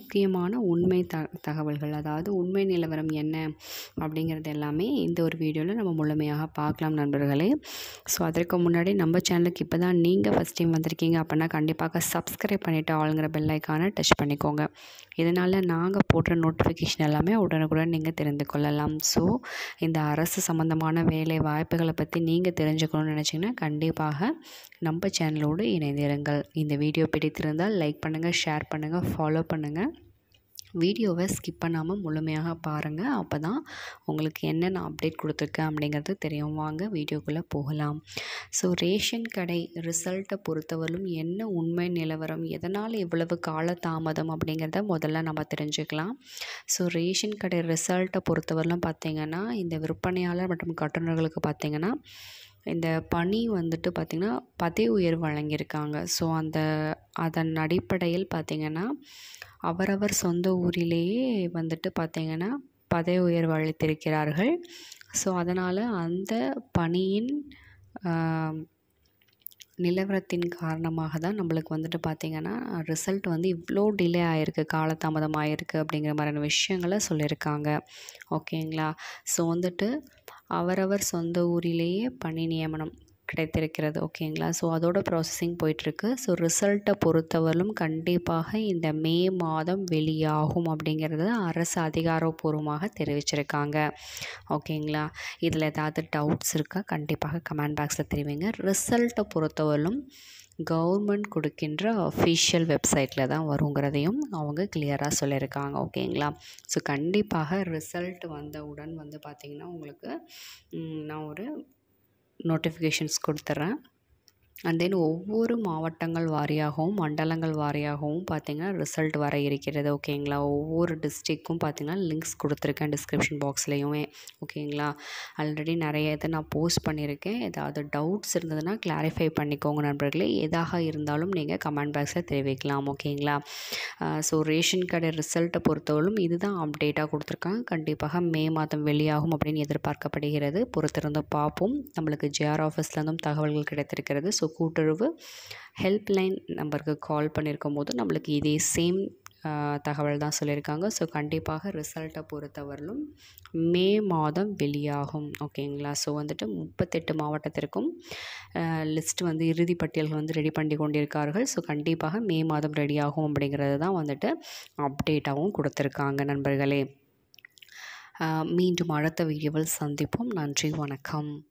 முக்கியமான உண்மை த தகவல்கள் அதாவது உண்மை நிலவரம் என்ன அப்படிங்கிறது எல்லாமே இந்த ஒரு வீடியோவில் நம்ம முழுமையாக பார்க்கலாம் நண்பர்களே ஸோ அதற்கு முன்னாடி நம்ம சேனலுக்கு இப்போ தான் நீங்கள் ஃபஸ்ட் டைம் வந்திருக்கீங்க அப்படின்னா கண்டிப்பாக சப்ஸ்கிரைப் பண்ணிவிட்டு ஆளுங்கிற பெல் ஐக்கானை டச் பண்ணிக்கோங்க இதனால் நாங்கள் போடுற நோட்டிஃபிகேஷன் எல்லாமே உடனுக்குடன் நீங்கள் தெரிந்து கொள்ளலாம் ஸோ இந்த அரசு சம்மந்தமான வேலை வாய்ப்புகளை பற்றி நீங்கள் தெரிஞ்சுக்கணும்னு நினச்சிங்கன்னா கண்டிப்பாக நம்ம சேனலோடு இணைந்திருங்கள் இந்த வீடியோ பிடித்திருந்தால் லைக் பண்ணுங்கள் ஷேர் பண்ணுங்கள் ஃபாலோ பண்ணுங்கள் வீடியோவை ஸ்கிப் பண்ணாமல் முழுமையாக பாருங்கள் அப்போ தான் உங்களுக்கு என்னென்ன அப்டேட் கொடுத்துருக்கேன் அப்படிங்கிறது தெரியும் வாங்க வீடியோக்குள்ளே போகலாம் ஸோ ரேஷன் கடை ரிசல்ட்டை பொறுத்தவரையிலும் என்ன உண்மை நிலவரம் எதனால் இவ்வளவு கால தாமதம் அப்படிங்கிறத முதல்ல நம்ம தெரிஞ்சுக்கலாம் ஸோ ரேஷன் கடை ரிசல்ட்டை பொறுத்தவரையிலும் பார்த்திங்கன்னா இந்த விற்பனையாளர் மற்றும் கட்டுநர்களுக்கு பார்த்திங்கன்னா இந்த பணி வந்துட்டு பார்த்திங்கன்னா பதவி உயர்வு வழங்கியிருக்காங்க ஸோ அந்த அதன் அடிப்படையில் பார்த்திங்கன்னா அவரவர் சொந்த ஊரிலேயே வந்துட்டு பார்த்திங்கன்னா பதவி உயர்வு அளித்திருக்கிறார்கள் ஸோ அதனால் அந்த பணியின் நிலவரத்தின் காரணமாக தான் நம்மளுக்கு வந்துட்டு பார்த்திங்கன்னா ரிசல்ட் வந்து இவ்வளோ டிலே ஆகிருக்கு காலதாமதம் ஆகிருக்கு அப்படிங்கிற மாதிரியான விஷயங்களை சொல்லியிருக்காங்க ஓகேங்களா ஸோ வந்துட்டு அவரவர் சொந்த ஊரிலேயே பணி நியமனம் கிடைத்திருக்கிறது ஓகேங்களா ஸோ அதோட ப்ராசஸிங் போயிட்டுருக்கு ஸோ ரிசல்ட்டை பொறுத்தவரையிலும் கண்டிப்பாக இந்த மே மாதம் வெளியாகும் அப்படிங்கிறத அரசு அதிகாரப்பூர்வமாக தெரிவிச்சிருக்காங்க ஓகேங்களா இதில் ஏதாவது டவுட்ஸ் இருக்கா கண்டிப்பாக கமெண்ட் பாக்ஸில் தெரிவிங்க ரிசல்ட்டை பொறுத்தவரையிலும் கவர்மெண்ட் கொடுக்கின்ற அஃபிஷியல் வெப்சைட்டில் தான் வருங்கிறதையும் அவங்க கிளியராக சொல்லியிருக்காங்க ஓகேங்களா ஸோ கண்டிப்பாக ரிசல்ட் வந்தவுடன் வந்து பார்த்திங்கன்னா உங்களுக்கு நான் ஒரு நோட்டிஃபிகேஷன்ஸ் கொடுத்துட்றேன் அண்ட் தென் ஒவ்வொரு மாவட்டங்கள் வாரியாகவும் மண்டலங்கள் வாரியாகவும் பார்த்திங்கன்னா ரிசல்ட் வர இருக்கிறது ஓகேங்களா ஒவ்வொரு டிஸ்ட்ரிக்கும் பார்த்திங்கன்னா லிங்க்ஸ் கொடுத்துருக்கேன் டிஸ்கிரிப்ஷன் பாக்ஸ்லேயுமே ஓகேங்களா ஆல்ரெடி நிறைய இதை நான் போஸ்ட் பண்ணியிருக்கேன் ஏதாவது டவுட்ஸ் இருந்ததுன்னா கிளாரிஃபை பண்ணிக்கோங்க நண்பர்களே எதாக இருந்தாலும் நீங்கள் கமெண்ட் பாக்ஸில் தெரிவிக்கலாம் ஓகேங்களா ஸோ ரேஷன் கடை ரிசல்ட்டை பொறுத்தவரைக்கும் இதுதான் அப்டேட்டாக கொடுத்துருக்காங்க கண்டிப்பாக மே மாதம் வெளியாகும் அப்படின்னு எதிர்பார்க்கப்படுகிறது பொறுத்திருந்து பார்ப்போம் நம்மளுக்கு ஜேஆர் ஆஃபீஸ்லேருந்தும் தகவல்கள் கிடைத்திருக்கிறது ஸோ கூட்டுறவு ஹெல்ப்லைன் நம்பருக்கு கால் பண்ணியிருக்கும் போது நம்மளுக்கு இதே சேம் தகவல் தான் சொல்லியிருக்காங்க ஸோ கண்டிப்பாக ரிசல்ட்டை பொறுத்தவரையிலும் மே மாதம் வெளியாகும் ஓகேங்களா ஸோ வந்துட்டு முப்பத்தெட்டு மாவட்டத்திற்கும் லிஸ்ட் வந்து இறுதி பட்டியல்கள் வந்து ரெடி பண்ணி கொண்டிருக்கார்கள் ஸோ கண்டிப்பாக மே மாதம் ரெடியாகும் அப்படிங்கிறது தான் வந்துட்டு அப்டேட்டாகவும் கொடுத்துருக்காங்க நண்பர்களே மீண்டும் அடுத்த வீடியோவில் சந்திப்போம் நன்றி வணக்கம்